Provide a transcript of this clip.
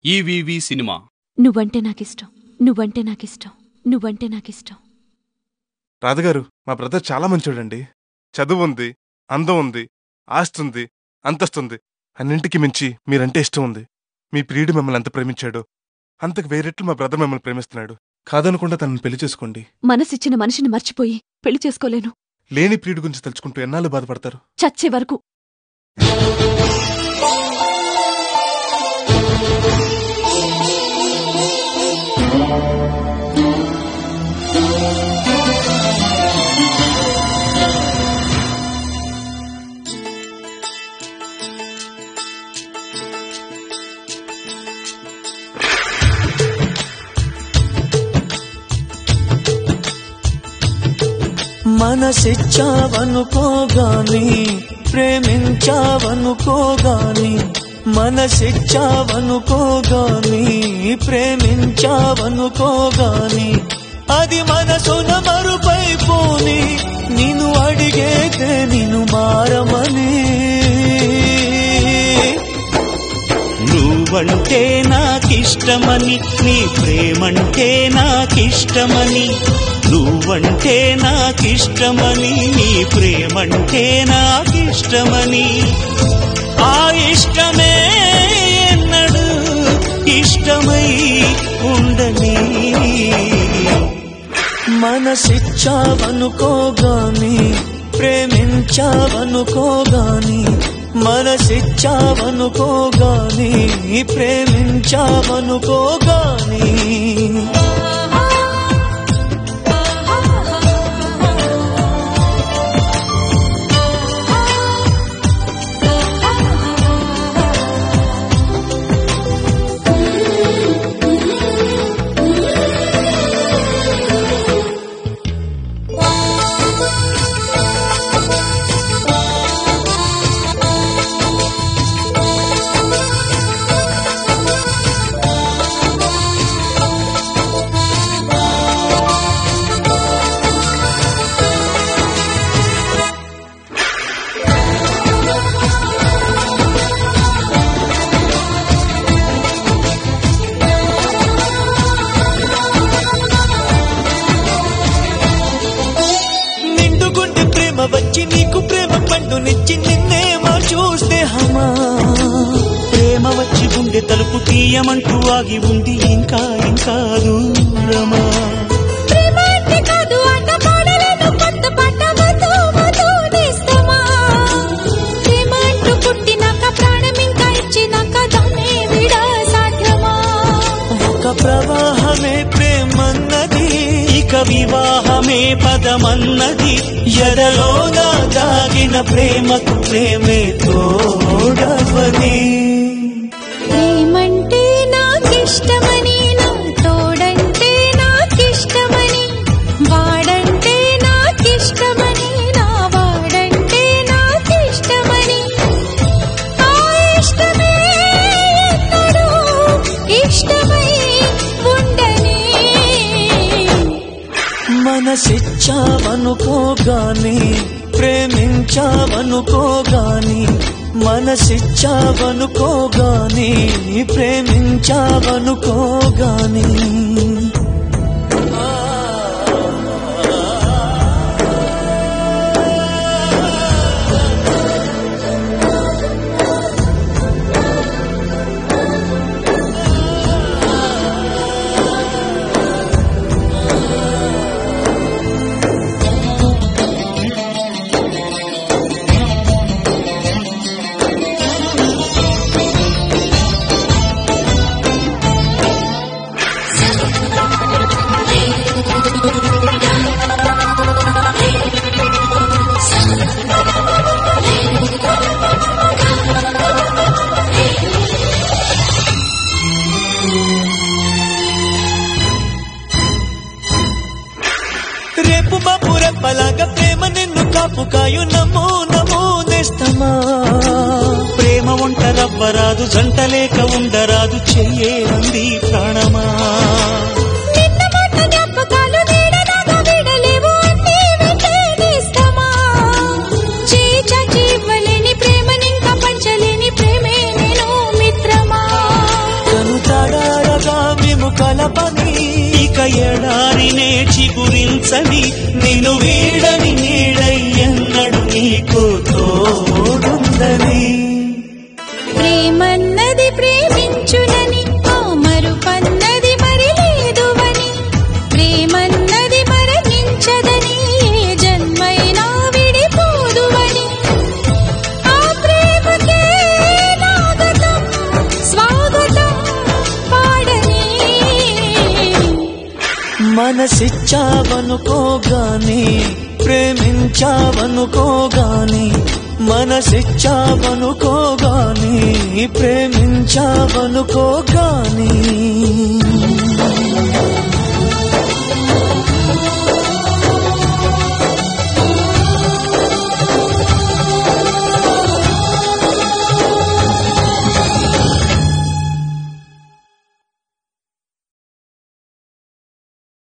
EVV cinema నువ్వంటే నాకిష్టం నువ్వంటే నాకిష్టం నువ్వంటే నాకిష్టం రాధగారు మా బ్రదర్ చాలా మంచోడండి చదువు ఉంది అందం ఉంది ఆస్తి ఉంది అంతస్తుంది అన్నింటికి మించి మీరంటే ఇష్టం ఉంది మీ ప్రియుడు మిమ్మల్ని ఎంత ప్రేమించాడో అంతకు వేరెట్లు మా బ్రదర్ మిమ్మల్ని ప్రేమిస్తున్నాడు కాదనకుండా తనని పెళ్లి చేసుకోండి మనసిచ్చిన మనిషిని మర్చిపోయి పెళ్లి చేసుకోలేను లేని ప్రియుడి గురించి తలుచుకుంటూ ఎన్నాళ్ళు బాధపడతారు చచ్చే వరకు మనసిచ్చావనుకోగాని ప్రేమించావనుకోగాని మనసిచ్చావనుకోగాని ప్రేమించావనుకోగాని అది మనసున మరుపైపోని నిన్ను అడిగేతే నిన్ను మారమని నువ్వంటే నాకిష్టమని నీ ప్రేమంటే నాకిష్టమని నువ్వంటే నాకిష్టమని నీ ప్రేమంటే నాకిష్టమని ఆ ఇష్టమే ఎన్నడు ఇష్టమై ఉండని మనసిచ్చావనుకోగాని ప్రేమించావనుకోగాని మనసిచ్చావనుకోగాని ప్రేమించావనుకోగాని నిండుగుండి ప్రేమ వచ్చి నీకు ప్రేమ పండునిచ్చి నిన్నేమో చూస్తే హమా ప్రేమ వచ్చి గుండె తలుపు తీయమంటూ ఆగి ఉంది ఇంకా ఇంకా దూరమా ప్రేమాంటి కాదు ఆట పాడలేను కొత్త పాట వధూ వధూ నేస్తమా ప్రేమాంటూ పుట్టినాక ప్రాణం ఇంకా ఇచ్చినాక దాన్ని విడా సాధ్యమా ఒక ప్రవాహమే ప్రేమన్నది ఇక వివాహమే పదమన్నది ఎదలోగా దాగిన ప్రేమకు ప్రేమే తోడవని ప్రేమంటే నాకిష్టమని నా తోడంటే నాకిష్టమని వాడంటే నాకిష్టమని నా వాడంటే నాకిష్టమని ఆ ఇష్టమే ఎన్నడూ ఇష్టమై ఉండని మనసిచ్చావనుకోగాని ప్రేమించావనుకోగాని మనసిచ్చావనుకోగాని ప్రేమించావనుకోగాని రేపు మాపు రెప్పలాగా ప్రేమ నిన్ను కాపు కాయు నమో నమో నేస్తమా ప్రేమ వంట రవ్వరాదు జంట లేక ఉండరాదు చెయ్యే ఉంది ప్రాణమా నిన్న మాట జ్ఞాపకాలు వీడనాగా వీడలేవు అన్నీ వెంటేనేస్తమా చేయి చాచి ఇవ్వలేని ప్రేమనింకా పంచలేని ప్రేమే నేను మిత్రమా కనుతా కలపని ఇక ఎడారినే చిగురించని నేను వీడని నీడయ్యన్నడు నీకు తోడుందని ప్రేమన్నది ప్రేమించునని ఆ మరుపన్నది మరి లేదువని ప్రేమన్నది మరణించదని ఏ జన్మైనా విడిపోదువని ఆ ప్రేమకే నాగతం స్వాగతం పాడని మనసిచ్చావనుకోగాని ప్రేమించావనుకోగాని మనసిచ్చావనుకోగాని ప్రేమించావనుకోగాని